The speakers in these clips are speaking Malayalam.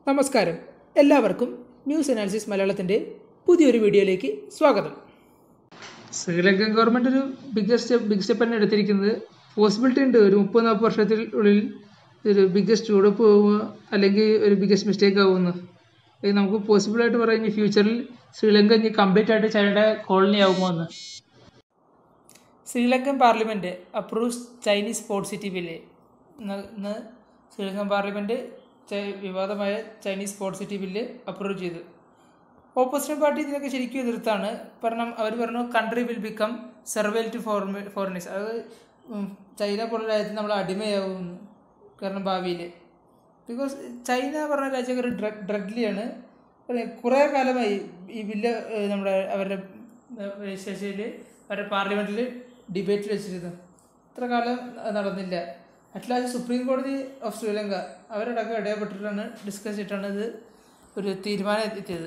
നമസ്കാരം എല്ലാവർക്കും ന്യൂസ് അനാലിസിസ് മലയാളത്തിൻ്റെ പുതിയൊരു വീഡിയോയിലേക്ക് സ്വാഗതം ശ്രീലങ്കൻ ഗവൺമെൻറ് ഒരു ബിഗ് സ്റ്റെപ്പ് ബിഗ് സ്റ്റെപ്പ് തന്നെ എടുത്തിരിക്കുന്നത് പോസിബിലിറ്റി ഉണ്ട് ഒരു മുപ്പത് നാൽപ്പത് വർഷത്തിനുള്ളിൽ ഒരു ബിഗ്ഗസ്റ്റ് ചൂടപ്പ് പോവുക അല്ലെങ്കിൽ ഒരു ബിഗ്ഗസ്റ്റ് മിസ്റ്റേക്ക് ആവുമെന്ന് ഇത് നമുക്ക് പോസിബിളായിട്ട് പറയാം ഇനി ഫ്യൂച്ചറിൽ ശ്രീലങ്ക ഇനി കംപ്ലീറ്റ് ആയിട്ട് ചൈനയുടെ കോളനി ആകുമോ എന്ന് Sri Lankan parliament approves Chinese sports city bill ഇന്ന് ശ്രീലങ്കൻ പാർലമെൻറ്റ് വിവാദമായ Chinese sports city bill approve ചെയ്തു ഓപ്പോസിഷൻ പാർട്ടി ഇതിനൊക്കെ ശരിക്കും എതിർത്താണ് കാരണം അവർ പറഞ്ഞു country will become servile to foreign foreigners അതായത് ഉം, ചൈന പോലുള്ള രാജ്യത്ത് നമ്മൾ അടിമയാവുമെന്ന് കാരണം ഭാവിയിൽ ബിക്കോസ് ചൈന പറഞ്ഞ രാജ്യം ഒരു ഡ്രഗ് ഡ്രഗ്ലിയാണ് കുറേ കാലമായി ഈ ബില്ല് ഏഹ്, നമ്മുടെ അവരുടെ രജിസ്ട്രേഷനിൽ അവരുടെ പാർലമെൻറ്റിൽ ഡിബേറ്റിൽ വെച്ചിരുന്നു ഇത്ര കാലം അത് നടന്നില്ല അറ്റ്ലാസ്റ്റ് സുപ്രീം കോടതി ഓഫ് ശ്രീലങ്ക അവരോടൊക്കെ ഇടയപ്പെട്ടിട്ടാണ് ഡിസ്കസ് ചെയ്തിട്ടാണ് ഇത് ഒരു തീരുമാനം എത്തിയത്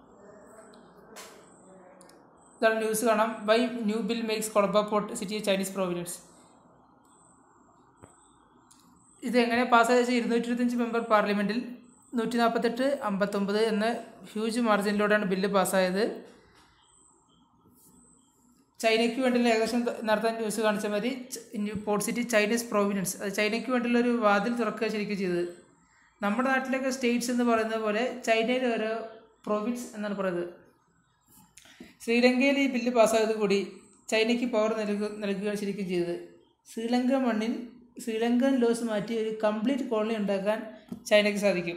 ഇതാണ് ന്യൂസ് കാണാം why new bill makes Colombo port city Chinese province ഇത് എങ്ങനെ പാസ്സായ വെച്ചാൽ ഇരുന്നൂറ്റി ഇരുപത്തഞ്ച് മെമ്പർ പാർലമെൻറ്റിൽ നൂറ്റി നാൽപ്പത്തെട്ട് അമ്പത്തൊമ്പത് എന്ന ഹ്യൂജ് മാർജിനിലൂടെയാണ് ബില്ല് പാസ്സായത് ചൈനയ്ക്ക് വേണ്ടിയുള്ള ഏകദേശം ത- നടത്താൻ ന്യൂസ് കാണിച്ച മതി ച- ഇനി പോർട്ട് സിറ്റി ചൈനീസ് പ്രോവിനൻസ് അത് ചൈനയ്ക്ക് വേണ്ടിയുള്ള ഒരു വാതിൽ തുറക്കുക ശരിക്കും ചെയ്തത് നമ്മുടെ നാട്ടിലൊക്കെ സ്റ്റേറ്റ്സ് എന്ന് പറയുന്നത് പോലെ ചൈനയിൽ ഓരോ പ്രോവിൻസ് എന്നാണ് പറയുന്നത് ശ്രീലങ്കയിൽ ഈ ബില്ല് പാസ്സായത് കൂടി ചൈനയ്ക്ക് പവർ നൽകുക നൽകുകയാണ് ശരിക്കും ചെയ്തത് ശ്രീലങ്ക മണ്ണിൽ ശ്രീലങ്കൻ ലോസ് മാറ്റി ഒരു കംപ്ലീറ്റ് കോളനി ഉണ്ടാക്കാൻ ചൈനയ്ക്ക് സാധിക്കും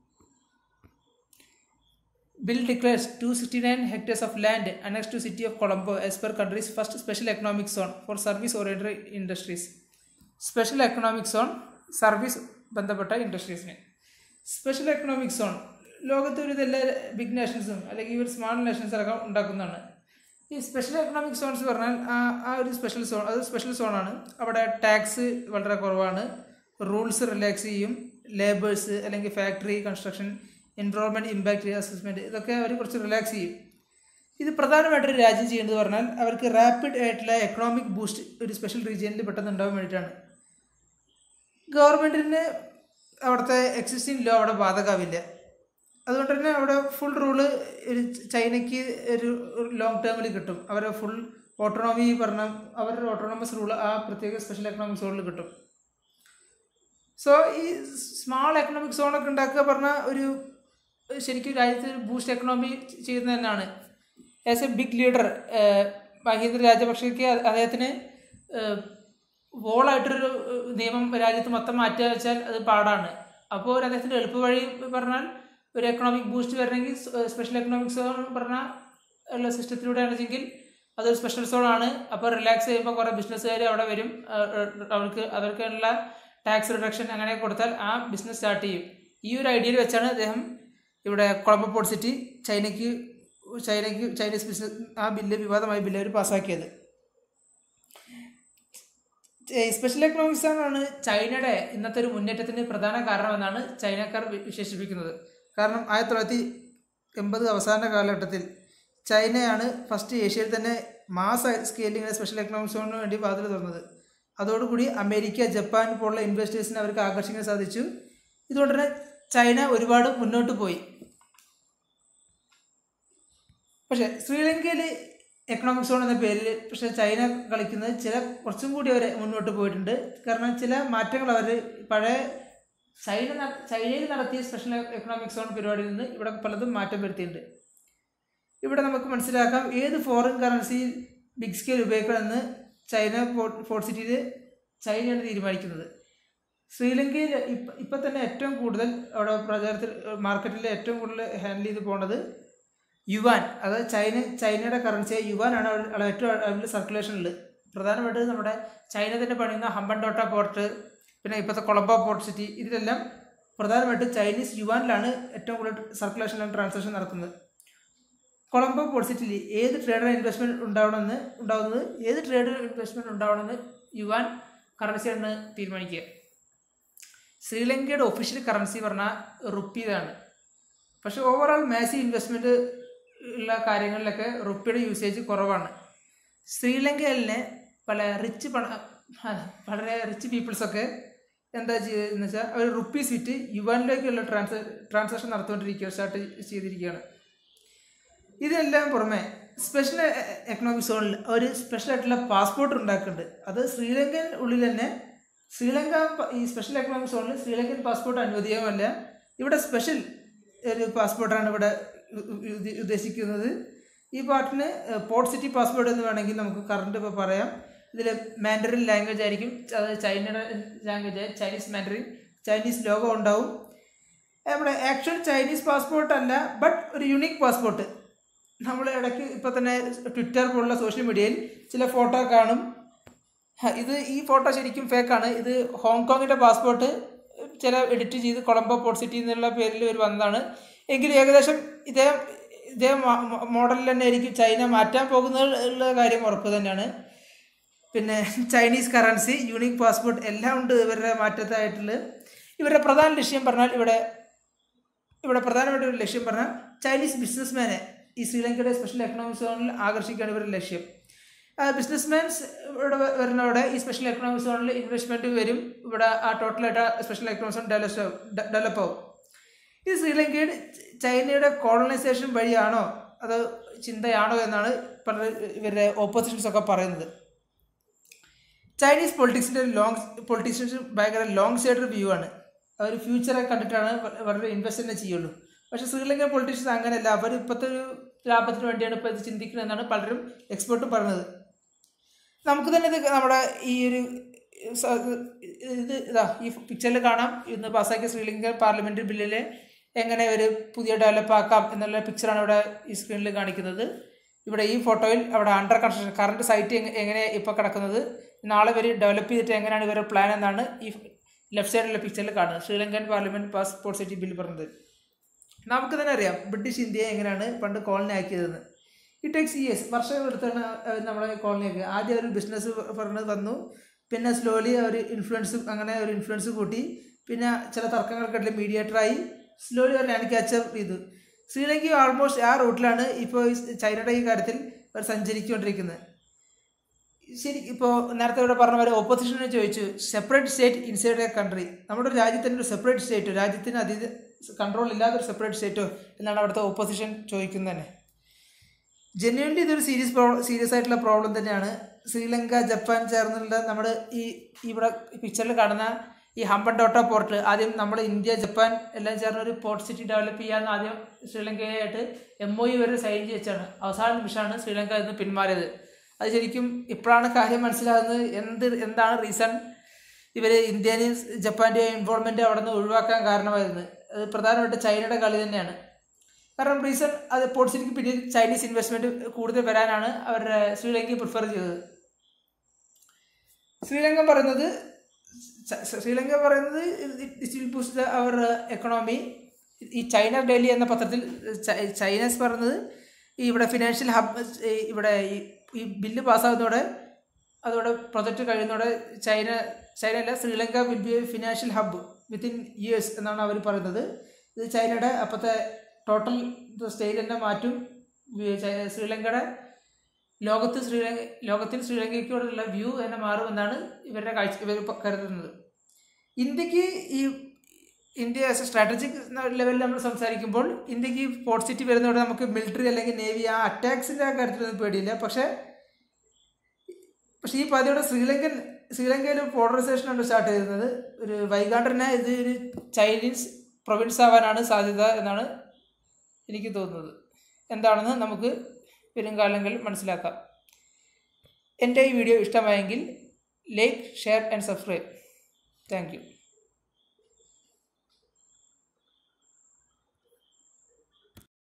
bill declares two sixty nine hectares of land annex to city of Colombo as per country's first special economic zone for service oriented industries special economic zone service ബന്ധപ്പെട്ട ഇൻഡസ്ട്രീസിന് സ്പെഷ്യൽ എക്കണോമിക് സോൺ ലോകത്തെ ഒരു എല്ലാ ബിഗ് നാഷൻസും അല്ലെങ്കിൽ ഒരു സ്മാൾ നാഷൻസ് അടക്കം ഉണ്ടാക്കുന്നതാണ് ഈ സ്പെഷ്യൽ എക്കണോമിക് സോൺസ് പറഞ്ഞാൽ ആ ആ ഒരു സ്പെഷ്യൽ സോൺ അത് സ്പെഷ്യൽ സോണാണ് അവിടെ ടാക്സ് വളരെ കുറവാണ് റൂൾസ് റിലാക്സ് ചെയ്യും ലേബേഴ്സ് അല്ലെങ്കിൽ factory construction environment impact assessment ഇതൊക്കെ അവർ കുറച്ച് റിലാക്സ് ചെയ്യും ഇത് പ്രധാനമായിട്ടൊരു രാജ്യം ചെയ്യേണ്ടത് പറഞ്ഞാൽ അവർക്ക് റാപ്പിഡ് ആയിട്ടുള്ള എക്കണോമിക് ബൂസ്റ്റ് ഒരു സ്പെഷ്യൽ റീജിയനിൽ പെട്ടെന്ന് ഉണ്ടാവാൻ വേണ്ടിയിട്ടാണ് ഗവൺമെൻറ്റിന് അവിടുത്തെ എക്സിസ്റ്റിംഗ് ലോ അവിടെ ബാധകമാവില്ല അതുകൊണ്ട് തന്നെ അവിടെ ഫുൾ റൂള് ഒരു ചൈനയ്ക്ക് ഒരു ലോങ് ടേമിൽ കിട്ടും അവരെ ഫുൾ ഓട്ടോണോമി പറഞ്ഞ അവരുടെ ഓട്ടോണോമസ് റൂൾ ആ പ്രത്യേക സ്പെഷ്യൽ എക്കണോമിക് സോണിൽ കിട്ടും സോ ഈ സ്മാൾ എക്കണോമിക് സോണൊക്കെ ഉണ്ടാക്കുക പറഞ്ഞ ഒരു ശരിക്കും രാജ്യത്ത് ഒരു ബൂസ്റ്റ് എക്കണോമി ചെയ്യുന്നത് തന്നെയാണ് as a big leader Mahinda രാജപക്ഷയ്ക്ക് അ- അദ്ദേഹത്തിന് വോളായിട്ടൊരു ഏഹ്, നിയമം രാജ്യത്ത് മൊത്തം മാറ്റുക വെച്ചാൽ അത് പാടാണ് അപ്പോൾ അദ്ദേഹത്തിൻ്റെ എളുപ്പ വഴി പറഞ്ഞാൽ ഒരു എക്കണോമിക് ബൂസ്റ്റ് വരണമെങ്കിൽ സ്പെഷ്യൽ എക്കണോമിക് സോൺ പറഞ്ഞ ഉള്ള സിസ്റ്റത്തിലൂടെയാണെങ്കിൽ അതൊരു സ്പെഷ്യൽ സോൺ ആണ് അപ്പോൾ റിലാക്സ് ചെയ്യുമ്പോൾ കുറേ ബിസിനസ്സുകാർ അവിടെ വരും ഏഹ്, ഏഹ്, അവർക്ക് അവർക്കുള്ള ടാക്സ് റിഡക്ഷൻ അങ്ങനെ കൊടുത്താൽ ആ ബിസിനസ് സ്റ്റാർട്ട് ചെയ്യും ഈ ഒരു ഐഡിയയിൽ വെച്ചാണ് അദ്ദേഹം ഇവിടെ കൊളംബോ പോർട്ട് സിറ്റി ചൈനയ്ക്ക് ചൈനയ്ക്ക് ചൈനീസ് ബിസിനസ് ആ ബില്ല് വിവാദമായ ബില്ല് അവർ പാസ്സാക്കിയത് ഏ, സ്പെഷ്യൽ എക്കണോമിക്സ് ആണ് ചൈനയുടെ ഇന്നത്തെ ഒരു മുന്നേറ്റത്തിന് പ്രധാന കാരണമെന്നാണ് ചൈനക്കാർ വി- വിശേഷിപ്പിക്കുന്നത് കാരണം ആയിരത്തി തൊള്ളായിരത്തി എൺപത് അവസാന കാലഘട്ടത്തിൽ ചൈനയാണ് ഫസ്റ്റ് ഏഷ്യയിൽ തന്നെ മാസ് സ്കെയിലിങ്ങിന് സ്പെഷ്യൽ എക്കണോമിക് സോണിന് വേണ്ടി വാതിൽ തുറന്നത് അതോടുകൂടി അമേരിക്ക ജപ്പാൻ പോലുള്ള ഇൻവെസ്റ്റേഴ്സിനെ അവർക്ക് ആകർഷിക്കാൻ സാധിച്ചു ഇതുകൊണ്ട് തന്നെ ചൈന ഒരുപാട് മുന്നോട്ട് പോയി പക്ഷേ ശ്രീലങ്കയിൽ എക്കണോമിക് സോൺ എന്ന പേരിൽ പക്ഷേ ചൈന കളിക്കുന്നത് ചില കുറച്ചും കൂടി അവർ മുന്നോട്ട് പോയിട്ടുണ്ട് കാരണം ചില മാറ്റങ്ങൾ അവർ പഴയ ചൈന ന- ചൈനയിൽ നടത്തിയ സ്പെഷ്യൽ എക്കണോമിക് സോൺ പരിപാടിയിൽ നിന്ന് ഇവിടെ പലതും മാറ്റം വരുത്തിയിട്ടുണ്ട് ഇവിടെ നമുക്ക് മനസ്സിലാക്കാം ഏത് ഫോറിൻ കറൻസി ബിഗ് സ്കെയിൽ ഉപയോഗിക്കണമെന്ന് ചൈന ഫോർട്ട് ഫോർട്ട് സിറ്റിയിൽ ചൈനയാണ് തീരുമാനിക്കുന്നത് ശ്രീലങ്കയിൽ ഇപ്പം ഇപ്പം തന്നെ ഏറ്റവും കൂടുതൽ അവിടെ പ്രചാരത്തിൽ മാർക്കറ്റിൽ ഏറ്റവും കൂടുതൽ ഹാൻഡിൽ ചെയ്ത് പോണത് യുവാൻ അതായത് ചൈന ചൈനയുടെ കറൻസിയായ യുവാനാണ് അവിടെ അവിടെ ഏറ്റവും അതിൽ സർക്കുലേഷനിൽ പ്രധാനമായിട്ട് നമ്മുടെ ചൈന തന്നെ പണിയുന്ന ഹമ്പൻഡോട്ട പോർട്ട് പിന്നെ ഇപ്പോഴത്തെ കൊളംബോ പോർട്ട് സിറ്റി ഇതിലെല്ലാം പ്രധാനമായിട്ടും ചൈനീസ് യുവാനിലാണ് ഏറ്റവും കൂടുതൽ സർക്കുലേഷൻ ട്രാൻസാക്ഷൻ നടക്കുന്നത് കൊളംബോ പോർട്ട് സിറ്റിയിൽ ഏത് ട്രേഡർ ഇൻവെസ്റ്റ്മെൻറ്റ് ഉണ്ടാവണമെന്ന് ഉണ്ടാവുന്നത് ഏത് ട്രേഡർ ഇൻവെസ്റ്റ്മെൻറ്റ് ഉണ്ടാവണമെന്ന് യുവാൻ കറൻസിയാണ് തീരുമാനിക്കുക ശ്രീലങ്കയുടെ ഒഫീഷ്യൽ കറൻസി പറഞ്ഞാൽ റുപ്പിയതാണ് പക്ഷെ ഓവറോൾ മാസി ഇൻവെസ്റ്റ്മെൻറ്റ് ഉള്ള കാര്യങ്ങളിലൊക്കെ റുപ്പിയുടെ യൂസേജ് കുറവാണ് ശ്രീലങ്കയിലെ പല റിച്ച് പണ വളരെ റിച്ച് പീപ്പിൾസൊക്കെ എന്താ ചെയ്യുന്നത് വെച്ചാൽ അവർ റുപ്പീസ് വിറ്റ് യുവാനിലേക്കുള്ള ട്രാൻസ് ട്രാൻസാക്ഷൻ നടത്തുകൊണ്ടിരിക്കുക സ്റ്റാർട്ട് ചെയ്തിരിക്കുകയാണ് ഇതിനെല്ലാം പുറമെ സ്പെഷ്യൽ എക്കണോമിക് സോണിൽ ഒരു സ്പെഷ്യൽ ആയിട്ടുള്ള പാസ്പോർട്ട് ഉണ്ടാക്കുന്നുണ്ട് അത് ശ്രീലങ്കൻ ഉള്ളിൽ തന്നെ ശ്രീലങ്ക പ- ഈ സ്പെഷ്യൽ എക്കണോമിക് സോണിൽ ശ്രീലങ്കൻ പാസ്പോർട്ട് അനുവദീയമല്ല ഇവിടെ സ്പെഷ്യൽ ഒരു പാസ്പോർട്ടാണ് ഇവിടെ ഉ- ഉ- ഉദ്ദ- ഉദ്ദേശിക്കുന്നത് ഈ പാർട്ടിന് പോർട്ട് സിറ്റി പാസ്പോർട്ട് എന്ന് വേണമെങ്കിൽ നമുക്ക് കറണ്ട് ഇപ്പോൾ പറയാം ഇതിൽ മാൻഡറിൻ ലാംഗ്വേജ് ആയിരിക്കും അതായത് ചൈനയുടെ language Chinese Mandarin Chinese logo ഉണ്ടാവും നമ്മുടെ ആക്ച്വൽ ചൈനീസ് പാസ്പോർട്ട് അല്ല ബട്ട് ഒരു യുണീക്ക് പാസ്പോർട്ട് നമ്മൾ ഇടയ്ക്ക് ഇപ്പോൾ തന്നെ ട്വിറ്റർ പോലുള്ള സോഷ്യൽ മീഡിയയിൽ ചില ഫോട്ടോ കാണും ഹ, ഇത് ഈ ഫോട്ടോ ശരിക്കും ഫേക്കാണ് ഇത് ഹോങ്കോങ്ങിൻ്റെ പാസ്പോർട്ട് ചില എഡിറ്റ് ചെയ്ത് കൊളംബോ പോർട്ട് സിറ്റി എന്നുള്ള പേരിൽ ഒരു വന്നതാണ് എങ്കിലും ഏകദേശം ഇതേ ഇതേ മോഡലിൽ തന്നെ ആയിരിക്കും ചൈന മാറ്റാൻ പോകുന്നത് ഉള്ള കാര്യം ഉറപ്പ് തന്നെയാണ് പിന്നെ ചൈനീസ് കറൻസി യൂണിക് പാസ്പോർട്ട് എല്ലാം ഉണ്ട് ഇവരുടെ മാറ്റത്തായിട്ടുള്ളത് ഇവരുടെ പ്രധാന ലക്ഷ്യം പറഞ്ഞാൽ ഇവിടെ ഇവിടെ പ്രധാനമായിട്ട് ഒരു ലക്ഷ്യം പറഞ്ഞാൽ ചൈനീസ് ബിസിനസ്മാനെ ഈ ശ്രീലങ്കയുടെ സ്പെഷ്യൽ എക്കണോമിക് സോണിൽ ആകർഷിക്കുകയാണ് ഇവരുടെ ലക്ഷ്യം ബിസിനസ്മാൻസ് ഇവിടെ വ- വരുന്നവിടെ ഈ സ്പെഷ്യൽ എക്കണോമിക് സോണിൽ ഇൻവെസ്റ്റ്മെൻറ്റ് വരും ഇവിടെ ആ ടോട്ടലായിട്ട് special economic zone develop develop ആവും ഇത് ശ്രീലങ്കയിൽ ചൈനയുടെ കോളനൈസേഷൻ വഴിയാണോ അത് ചിന്തയാണോ എന്നാണ് പല ഇവരുടെ ഓപ്പോസിഷൻസ് ഒക്കെ പറയുന്നത് ചൈനീസ് പൊളിറ്റിക്സിൻ്റെ ലോങ് പൊളിറ്റീഷ്യൻസ് ഭയങ്കര ലോങ് സൈഡ് വ്യൂ ആണ് അവർ ഫ്യൂച്ചറെ കണ്ടിട്ടാണ് വ- വളരെ ഇൻവെസ്റ്റ് തന്നെ ചെയ്യുള്ളൂ പക്ഷേ ശ്രീലങ്കൻ പൊളിറ്റീഷ്യൻസ് അങ്ങനെയല്ല അവർ ഇപ്പോഴത്തെ ഒരു ലാഭത്തിന് വേണ്ടിയാണ് ഇപ്പോൾ ഇത് ചിന്തിക്കുന്നതെന്നാണ് പലരും എക്സ്പേർട്ടും പറഞ്ഞത് നമുക്ക് തന്നെ ഇത് നമ്മുടെ ഈ ഒരു സ- ഇത് ഇതാ ഈ പിക്ചറിൽ കാണാം ഇന്ന് പാസ്സാക്കിയ ശ്രീലങ്ക പാർലമെൻറ്റ് ബില്ലിൽ എങ്ങനെ ഒരു പുതിയ ഡെവലപ്പ് ആക്കാം എന്നുള്ള പിക്ചറാണ് ഇവിടെ ഈ സ്ക്രീനിൽ കാണിക്കുന്നത് ഇവിടെ ഈ ഫോട്ടോയിൽ അവിടെ അണ്ടർ കൺസ്ട്രക്ഷൻ കറണ്ട് സൈറ്റ് എങ്ങനെ ഇപ്പോൾ കിടക്കുന്നത് നാളെ വരെ ഡെവലപ്പ് ചെയ്തിട്ട് എങ്ങനെയാണ് ഇവരുടെ പ്ലാൻ എന്നാണ് ഈ ലെഫ്റ്റ് സൈഡിലുള്ള പിക്ചറിൽ കാണുന്നത് Sri Lankan parliament passport city bill പറഞ്ഞത് നമുക്ക് തന്നെ അറിയാം ബ്രിട്ടീഷ് ഇന്ത്യയെ എങ്ങനെയാണ് പണ്ട് കോളനി ആക്കിയതെന്ന് ഈ ടെക്സ് ഇയേഴ്സ് വർഷങ്ങൾ എടുത്താണ് അവർ നമ്മളെ കോളനി ആക്കിയത് ആദ്യം ഒരു ബിസിനസ് പറഞ്ഞ് വന്നു പിന്നെ സ്ലോലി അവർ ഇൻഫ്ലുവൻസ് അങ്ങനെ ഒരു ഇൻഫ്ലുവൻസ് കൂട്ടി പിന്നെ ചില തർക്കങ്ങൾക്കിടയിൽ മീഡിയേറ്ററായി സ്ലോലി അവർ ലാൻഡ് ക്യാച്ചപ്പ് ചെയ്തു ശ്രീലങ്ക ആൾമോസ്റ്റ് ആ റൂട്ടിലാണ് ഇപ്പോൾ ഈ ചൈനയുടെ ഈ കാര്യത്തിൽ അവർ സഞ്ചരിച്ചുകൊണ്ടിരിക്കുന്നത് ശരി ഇപ്പോൾ നേരത്തെ ഇവിടെ പറഞ്ഞ പോലെ ഓപ്പോസിഷനെ ചോദിച്ചു separate state inside a country നമ്മുടെ ഒരു രാജ്യത്തിൻ്റെ ഒരു സെപ്പറേറ്റ് സ്റ്റേറ്റോ രാജ്യത്തിന് അതീത കൺട്രോൾ ഇല്ലാത്തൊരു സെപ്പറേറ്റ് സ്റ്റേറ്റോ എന്നാണ് അവിടുത്തെ ഓപ്പോസിഷൻ ചോദിക്കുന്നത് തന്നെ ജെന്യുവൻലി ഇതൊരു സീരിയസ് പ്രോബ്ലം സീരിയസ് ആയിട്ടുള്ള പ്രോബ്ലം തന്നെയാണ് ശ്രീലങ്ക ജപ്പാൻ ചേർന്നുള്ള നമ്മുടെ ഈ ഇവിടെ പിക്ചറിൽ കാണുന്ന ഈ ഹമ്പൻ ഡോട്ട പോർട്ട് ആദ്യം നമ്മുടെ ഇന്ത്യ ജപ്പാൻ എല്ലാം ചേർന്ന് ഒരു പോർട്ട് സിറ്റി ഡെവലപ്പ് ചെയ്യാമെന്ന് ആദ്യം ശ്രീലങ്കയായിട്ട് എം ഒ യു വരെ സൈൻ ചെയ്യിച്ചാണ് അവസാന നിമിഷമാണ് ശ്രീലങ്ക ഇന്ന് പിന്മാറിയത് അത് ശരിക്കും ഇപ്പോഴാണ് കാര്യം മനസ്സിലാകുന്നത് എന്ത് എന്താണ് റീസൺ ഇവർ ഇന്ത്യനെയും ജപ്പാൻ്റെയും ഇൻവോൾവ്മെൻ്റ് അവിടെ നിന്ന് ഒഴിവാക്കാൻ കാരണമായിരുന്നത് അത് പ്രധാനമായിട്ട് ചൈനയുടെ കളി തന്നെയാണ് കാരണം റീസൺ അത് പോർട്ട് സിറ്റിക്ക് പിന്നിൽ ചൈനീസ് ഇൻവെസ്റ്റ്മെൻറ്റ് കൂടുതൽ വരാനാണ് അവരുടെ ശ്രീലങ്കയെ പ്രിഫർ ചെയ്തത് ശ്രീലങ്ക പറയുന്നത് ച- ശ്രീലങ്ക പറയുന്നത് it will boost our economy ഈ ചൈന ഡെയിലി എന്ന പത്രത്തിൽ ച- ചൈനസ് പറയുന്നത് ഈ ഇവിടെ ഫിനാൻഷ്യൽ ഹബ് ഇവിടെ ഈ ഈ ബില്ല് പാസ്സാകുന്നതോടെ അതോടെ പ്രൊജക്റ്റ് കഴിയുന്നതോടെ ചൈന ചൈന അല്ല Sri Lanka will be a financial hub within years എന്നാണ് അവർ പറയുന്നത് ഇത് ചൈനയുടെ അപ്പോഴത്തെ ടോട്ടൽ സ്റ്റേറ്റ് തന്നെ മാറ്റും വി- ചൈ- ശ്രീലങ്കയുടെ ലോകത്ത് ശ്രീലങ്ക ലോകത്തിൽ ശ്രീലങ്കയ്ക്കോടുള്ള വ്യൂ തന്നെ മാറുമെന്നാണ് ഇവരുടെ കാഴ്ച ഇവർ ഇപ്പൊ കരുതുന്നത് ഇന്ത്യക്ക് ഈ ഇന്ത്യ ആസ് എ സ്ട്രാറ്റജിക് ലെവലിൽ നമ്മൾ സംസാരിക്കുമ്പോൾ ഇന്ത്യക്ക് ഈ പോർട്ട് സിറ്റി വരുന്നതോടെ നമുക്ക് മിലിറ്ററി അല്ലെങ്കിൽ നേവി ആ അറ്റാക്സിൻ്റെ ആ കാര്യത്തിലൊന്നും പേടിയില്ല പക്ഷേ പക്ഷേ ഈ പാതയുടെ ശ്രീലങ്കൻ ശ്രീലങ്കയിൽ പോളറൈസേഷൻ ആണ് സ്റ്റാർട്ട് ചെയ്യുന്നത് ഒരു വൈകാണ്ടനെ ഇത് ഒരു ചൈനീസ് പ്രൊവിൻസ് ആവാനാണ് സാധ്യത എന്നാണ് എനിക്ക് തോന്നുന്നത് എന്താണെന്ന് നമുക്ക് വരും കാലങ്ങളിൽ മനസ്സിലാക്കാം എൻ്റെ ഈ വീഡിയോ ഇഷ്ടമായെങ്കിൽ like share and subscribe thank U